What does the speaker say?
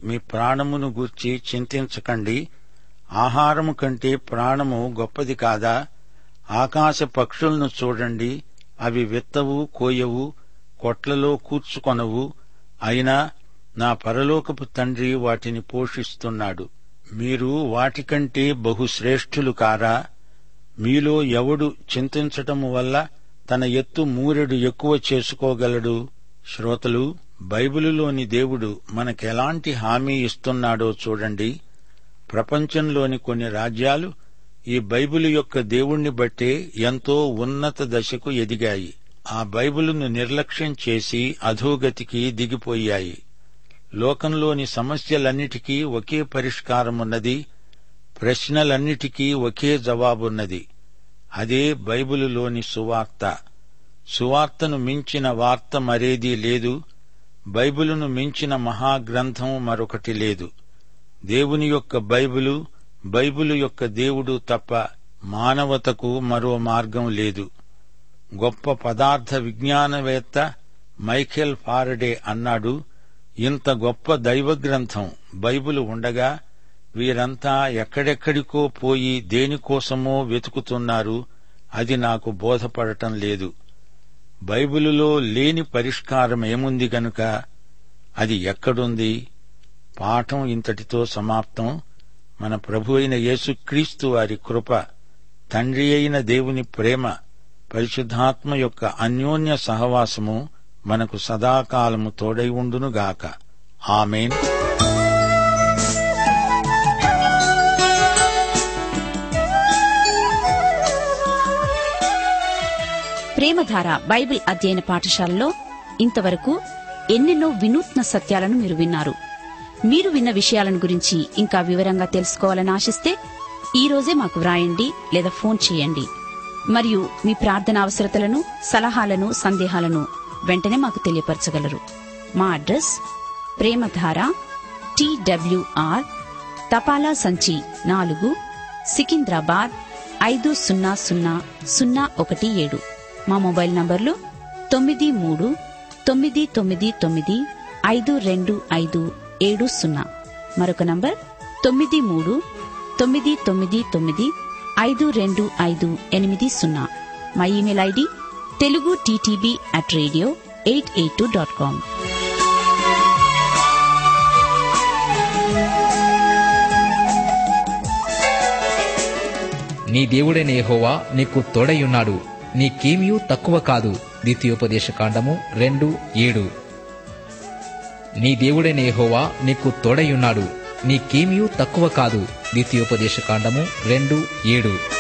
మీ ప్రాణమును గూర్చి చింతించకండి ఆహారము కంటే ప్రాణము గొప్పది కాదా ఆకాశ పక్షులను చూడండి అవి విత్తవు కోయవు కొట్లలో కూర్చుకొనవు అయినా నా పరలోకపు తండ్రి వాటిని పోషిస్తున్నాడు మీరు వాటికంటే బహుశ్రేష్ఠులు కారా మీలో ఎవడు చింతించటము వల్ల తన ఎత్తు మూరెడు ఎక్కువ చేసుకోగలడు శ్రోతలు బైబిలులోని దేవుడు మనకెలాంటి హామీ ఇస్తున్నాడో చూడండి ప్రపంచంలోని కొన్ని రాజ్యాలు ఈ బైబిలు యొక్క దేవుణ్ణి బట్టే ఎంతో ఉన్నత దశకు ఎదిగాయి ఆ బైబిలును నిర్లక్ష్యం చేసి అధోగతికి దిగిపోయాయి లోకంలోని సమస్యలన్నిటికీ ఒకే పరిష్కారమున్నది ప్రశ్నలన్నిటికీ ఒకే జవాబున్నది అదే బైబిలులోని సువార్త సువార్తను మించిన వార్త మరేదీ లేదు బైబిలును మించిన మహాగ్రంథం మరొకటి లేదు దేవుని యొక్క బైబిలు బైబిలు యొక్క దేవుడు తప్ప మానవతకు మరో మార్గం లేదు గొప్ప పదార్థ విజ్ఞానవేత్త మైఖేల్ ఫారడే అన్నాడు ఇంత గొప్ప దైవ గ్రంథం బైబిలు ఉండగా వీరంతా ఎక్కడెక్కడికో పోయి దేనికోసమో వెతుకుతున్నారు అది నాకు బోధపడటం లేదు బైబిలులో లేని పరిష్కారం ఏముంది గనుక అది ఎక్కడుంది పాఠం ఇంతటితో సమాప్తం మన ప్రభు అయిన యేసుక్రీస్తు వారి కృప తండ్రి అయిన దేవుని ప్రేమ పరిశుద్ధాత్మ యొక్క అన్యోన్య సహవాసము మనకు సదాకాలము తోడై ఉండునుగాక ఆమెన్ ప్రేమధార బైబిల్ అధ్యయన పాఠశాలలో ఇంతవరకు ఎన్నెన్నో వినూత్న సత్యాలను మీరు విన్నారు మీరు విన్న విషయాలను గురించి ఇంకా వివరంగా తెలుసుకోవాలని ఆశిస్తే ఈ రోజే మాకు వ్రాయండి లేదా ఫోన్ చేయండి మరియు మీ ప్రార్థన అవసరతలను సలహాలను సందేహాలను వెంటనే మాకు తెలియపరచగలరు మా అడ్రస్ ప్రేమధార టీడబ్ల్యూఆర్ తపాలా సంచి నాలుగు సికింద్రాబాద్ ఐదు సున్నా సున్నా సున్నా ఒకటి ఏడు మా మొబైల్ నంబర్లు తొమ్మిది మూడు తొమ్మిది తొమ్మిది తొమ్మిది ఐదు రెండు ఐదు ఏడు సున్నా మరొక నంబర్ తొమ్మిది మూడు తొమ్మిది తొమ్మిది తొమ్మిది ఐదు రెండు ఐదు ఎనిమిది సున్నా మా email ID Telugu TTB at radio eight eight two dot com నీ దేవుడైన యెహోవా నీకు తోడయున్నాడు నీకేమీ తక్కువ కాదు ద్వితీయోపదేశ కాండము రెండు ఏడు నీ దేవుడైన యెహోవా నీకు తోడయున్నాడు నీకేమీ తక్కువ కాదు ద్వితీయోపదేశ కాండము రెండు ఏడు